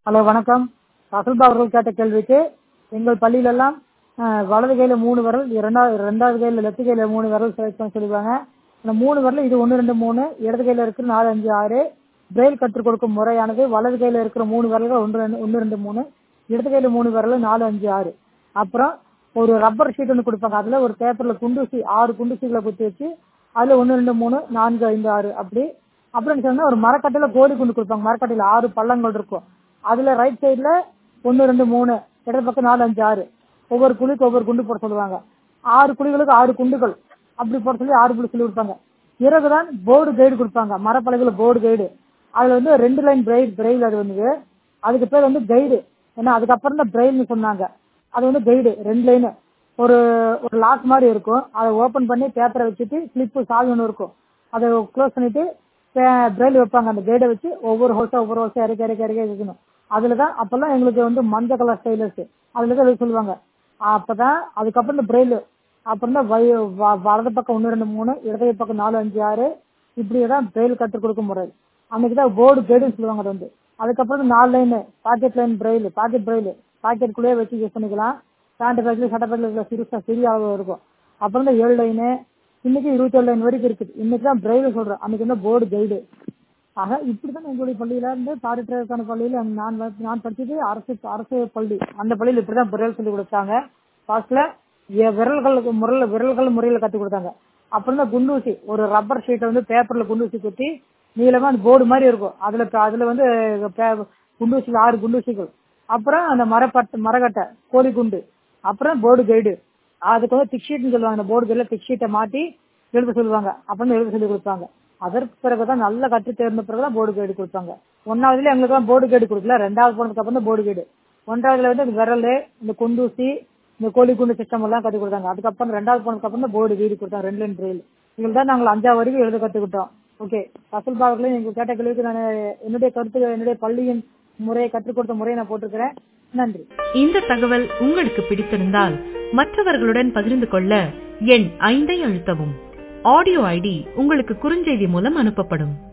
hello வணக்கம் அசல்பா அவர்கள் கேட்ட கேள்விக்கு எங்கள் பள்ளியிலெல்லாம் அஹ், வலது கையில மூணு விரல் இரண்டாவது ரெண்டாவது கையில லெஃப்ட் கையில மூணு விரல் செலக்ட் பண்ண சொல்லுவாங்க அந்த மூணு விரல் இது ஒன்று ரெண்டு மூணு இடது கையில இருக்கிற நாலு அஞ்சு ஆறு பிரெயில் கற்றுக் கொடுக்கும் முறையானது வலது கையில இருக்கிற மூணு விரல்கள் ஒன்று ரெண்டு ஒன்று ரெண்டு மூணு இடது கையில மூணு விரல் நாலு அஞ்சு ஆறு அப்புறம் ஒரு ரப்பர் ஷீட் ஒன்று கொடுப்பாங்க அதுல ஒரு பேப்பர்ல குண்டூசி ஆறு குண்டூசிகளை குத்தி வச்சு அதுல ஒன்று ரெண்டு மூணு நான்கு ஐந்து ஆறு அப்படி அப்படின்னு சொன்னா ஒரு மரக்கட்டையில கோடி குண்டு கொடுப்பாங்க மரக்கட்டையில ஆறு பள்ளங்கள் இருக்கும் அதுல ரைட் சைடுல ஒன்று ரெண்டு மூணு இடது பக்கம் நாலு அஞ்சு ஆறு ஒவ்வொரு குழிக்கு ஒவ்வொரு குண்டு போட சொல்லுவாங்க ஆறு குழிகளுக்கு ஆறு குண்டுகள் அப்படி போட சொல்லி ஆறு புள்ளி சொல்லி கொடுப்பாங்க பிறகுதான் போர்டு கைடு கொடுப்பாங்க மரப்பலகையில போர்டு கைடு அதுல வந்து ரெண்டு லைன் பிரெயில் பிரெயில் அது வந்து அதுக்கு பேர் வந்து கைடு ஏன்னா அதுக்கப்புறம் தான் பிரெயில்னு சொன்னாங்க அது வந்து கைடு ரெண்டு லைனு ஒரு ஒரு லாக் மாதிரி இருக்கும் அதை ஓபன் பண்ணி பேப்பரை வச்சுட்டு கிளிப்பு சாவி ஒன்று இருக்கும் அதை க்ளோஸ் பண்ணிட்டு பிரெயில் வைப்பாங்க அந்த கைடை வச்சு ஒவ்வொரு ஹோல்ஸா ஒவ்வொரு ஹோல்ஸா இறக்கி இறக்கி இறக்கி வைக்கணும் அதுல தான் அப்பெல்லாம் எங்களுக்கு வந்து மஞ்சள் கலர் ஸ்டைலர்ஸ் அதுல தான் எழுத சொல்லுவாங்க அப்பதான் அதுக்கப்புறம் இந்த பிரெயில் அப்புறம் தான் வை வ- வலது பக்கம் ஒன்று ரெண்டு மூணு இடது பக்கம் நாலு அஞ்சு ஆறு இப்படி தான் பிரெயில் கற்றுக் கொடுக்கும் முறை அன்னைக்கு தான் போர்டு கைடுன்னு சொல்லுவாங்க அது வந்து அதுக்கப்புறம் இந்த நாலு line pocket line braille pocket braille பாக்கெட்டுக்குள்ளேயே வச்சு யூஸ் பண்ணிக்கலாம் பேண்ட் பேக்கில் சட்டை பேக்கில் சிறுசா சிறிய அளவு இருக்கும் அப்புறம் தான் ஏழு லைனு இன்னைக்கு இருபத்தேழு லைன் வரைக்கும் இருக்குது இன்னைக்கு தான் பிரெயில் சொல்றேன் அன்னைக்கு வந்து போர்டு கைடு ஆக இப்படிதான் எங்களுடைய பள்ளியில இருந்து பாரிட்டருக்கான பள்ளியில நான் வந்து- நான் படிச்சது அரசு அரசு பள்ளி அந்த பள்ளியில இப்படிதான் பிரெயில் சொல்லி கொடுத்தாங்க ஃபர்ஸ்ட்ல விரல்களுக்கு முறையில் விரல்கள் முறையில கத்து கொடுத்தாங்க அப்புறம் தான் குண்டூசி ஒரு ரப்பர் ஷீட்டை வந்து பேப்பர்ல குண்டூசி குத்தி நீளமா அந்த போர்டு மாதிரி இருக்கும் அதுல அதுல வந்து பே- குண்டூசிகள் ஆறு குண்டூசிகள் அப்புறம் அந்த மரப்பட்டு மரக்கட்டை கோழி குண்டு அப்புறம் போர்டு கைடு அதுக்கு வந்து திக் ஷீட்னு சொல்லுவாங்க அந்த போர்டு கைட்ல திக் ஷீட்டை மாட்டி எழுத சொல்லுவாங்க அப்புறம் எழுத சொல்லி கொடுப்பாங்க அதற்கு பிறகுதான் நல்லா கற்று தேர்ந்த பிறகுதான் போர்டு கைடு கொடுப்பாங்க ஒன்னாவதுல எங்களுக்கு தான் போர்டு கைடு கொடுக்கல ரெண்டாவது போனதுக்கு அப்புறம் தான் போர்டு கைடு ஒன்றாவதுல வந்து இந்த விரல் இந்த குண்டூசி இந்த கோழி குண்டு சிஸ்டம் எல்லாம் கற்றுக் கொடுத்தாங்க அதுக்கப்புறம் ரெண்டாவது போனதுக்கு அப்புறம் தான் போர்டு கைடு கொடுத்தாங்க ரெண்டு லைன் பிரெயில் இதில் தான் நாங்கள் அஞ்சாவது வரைக்கும் எழுத கற்றுக்கிட்டோம் ஓகே அசல் பாகங்களே எங்க கேட்ட கேள்விக்கு நான் என்னுடைய கருத்து என்னுடைய பள்ளியின் முறையை கற்றுக் கொடுத்த முறையை நான் போட்டிருக்கிறேன் நன்றி இந்த தகவல் உங்களுக்கு பிடித்திருந்தால் மற்றவர்களுடன் பகிர்ந்து கொள்ள எண் ஐந்தை அழுத்தவும் ஆடியோ ஐடி உங்களுக்கு குறுஞ்செய்தி மூலம் அனுப்பப்படும்